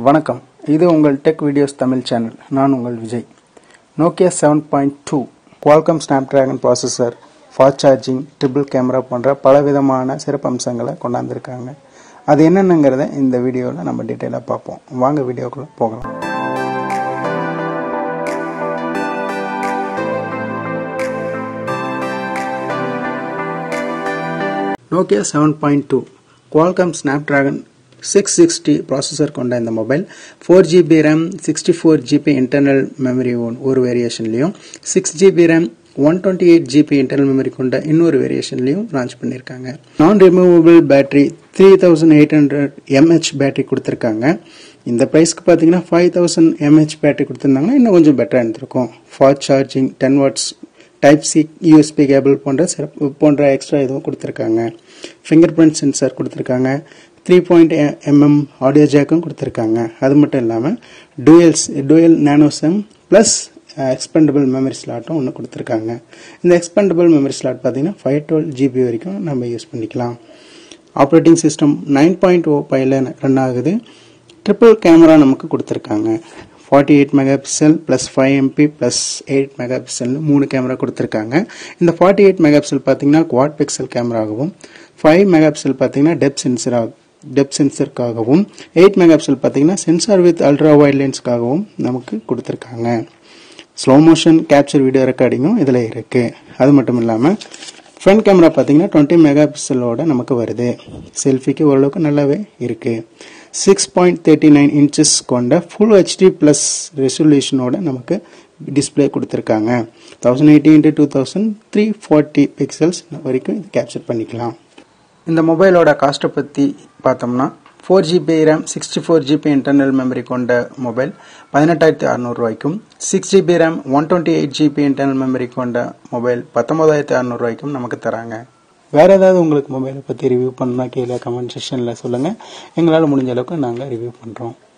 வணக்கம் இது உங்கள் டெக் வீடியோஸ் தமிழ் சேனல் நான் உங்கள் Vijay Nokia seven point two Qualcomm Snapdragon processor fast charging triple camera போன்ற பலவிதமான சிறப்பு அம்சங்களை கொண்டாந்துருக்காங்க அது என்னென்னங்கிறத இந்த வீடியோவில் நம்ம டீட்டெயிலாக பார்ப்போம் வாங்க வீடியோக்குள்ளே போகலாம் Nokia seven point two Qualcomm Snapdragon six sixty processor கொண்ட இந்த mobile four GB RAM sixty four GB internal memory ஒரு வேரியேஷன்லையும் six GB RAM one twenty eight GB internal memory கொண்ட இன்னொரு வேரியேஷன்லையும் லான்ச் பண்ணியிருக்காங்க non removable battery three thousand eight hundred MH battery கொடுத்துருக்காங்க இந்த ப்ரைஸ்க்கு பார்த்தீங்கன்னா ஃபைவ் தௌசண்ட் எம்ஹெச் பேட்டரி கொடுத்துருந்தாங்கன்னா இன்னும் கொஞ்சம் பெட்டராக இருந்திருக்கும் fast charging ten watts type C USB cable போன்ற சிறப்பு போன்ற எக்ஸ்ட்ரா இதுவும் கொடுத்துருக்காங்க ஃபிங்கர் பிரிண்ட் சென்சார் கொடுத்துருக்காங்க த்ரீ பாயிண்ட் எம்எம் ஆடியோ ஜேக்கும் கொடுத்துருக்காங்க அது மட்டும் இல்லாமல் duals dual nano SIM plus expandable memory ஸ்லாட்டும் ஒன்று கொடுத்துருக்காங்க இந்த எக்ஸ்பெண்டபிள் மெமரி ஸ்லாட் பார்த்தீங்கன்னா ஃபைவ் டுவெல் ஜிபி வரைக்கும் நம்ம யூஸ் பண்ணிக்கலாம் operating system nine point O பையில் ரன் ஆகுது ட்ரிபிள் கேமரா நமக்கு கொடுத்துருக்காங்க forty eight megapixel plus five MP plus eight மெகா பிக்சல்னு மூணு கேமரா கொடுத்துருக்காங்க இந்த ஃபார்ட்டி எயிட் மெகா பிக்சல் பார்த்தீங்கன்னா குவாட் பிக்சல் கேமராகவும் ஃபைவ் மெகா பிக்சல் பார்த்தீங்கன்னா டெப் சென்சர் டெப் சென்சருக்காகவும் எயிட் மெகா பிக்சல் பார்த்தீங்கன்னா சென்சார் வித் அல்ட்ரா வைட் லென்ஸ்க்காகவும் நமக்கு கொடுத்துருக்காங்க ஸ்லோ மோஷன் கேப்சர் வீடியோ ரெக்கார்டிங்கும் இதில் இருக்குது அது மட்டும் இல்லாமல் ஃப்ரண்ட் கேமரா பார்த்தீங்கன்னா டுவெண்ட்டி மெகா பிக்சலோட நமக்கு வருது செல்ஃபிக்கு ஓரளவுக்கு நல்லாவே இருக்குது six point thirty nine inches கொண்ட ஃபுல் ஹெச்டி ப்ளஸ் ரெசல்யூஷனோட நமக்கு டிஸ்பிளே கொடுத்துருக்காங்க thousand eighty into two thousand three forty pixels வரைக்கும் இது கேப்சர் பண்ணிக்கலாம் இந்த மொபைலோட காஸ்ட்டை பற்றி பார்த்தோம்னா four GB RAM sixty four GB internal memory கொண்ட மொபைல் பதினெட்டாயிரத்தி அறநூறுவாய்க்கும் six GB RAM one twenty eight GB internal memory கொண்ட மொபைல் பத்தொன்பதாயிரத்தி அறநூறுவாய்க்கும் நமக்கு தராங்க வேற ஏதாவது உங்களுக்கு மொபைலை பற்றி ரிவ்யூ பண்ணால் கீழே கமெண்ட் செக்ஷனில் சொல்லுங்கள் எங்களால் முடிஞ்ச அளவுக்கு நாங்கள் ரிவ்யூ பண்ணுறோம்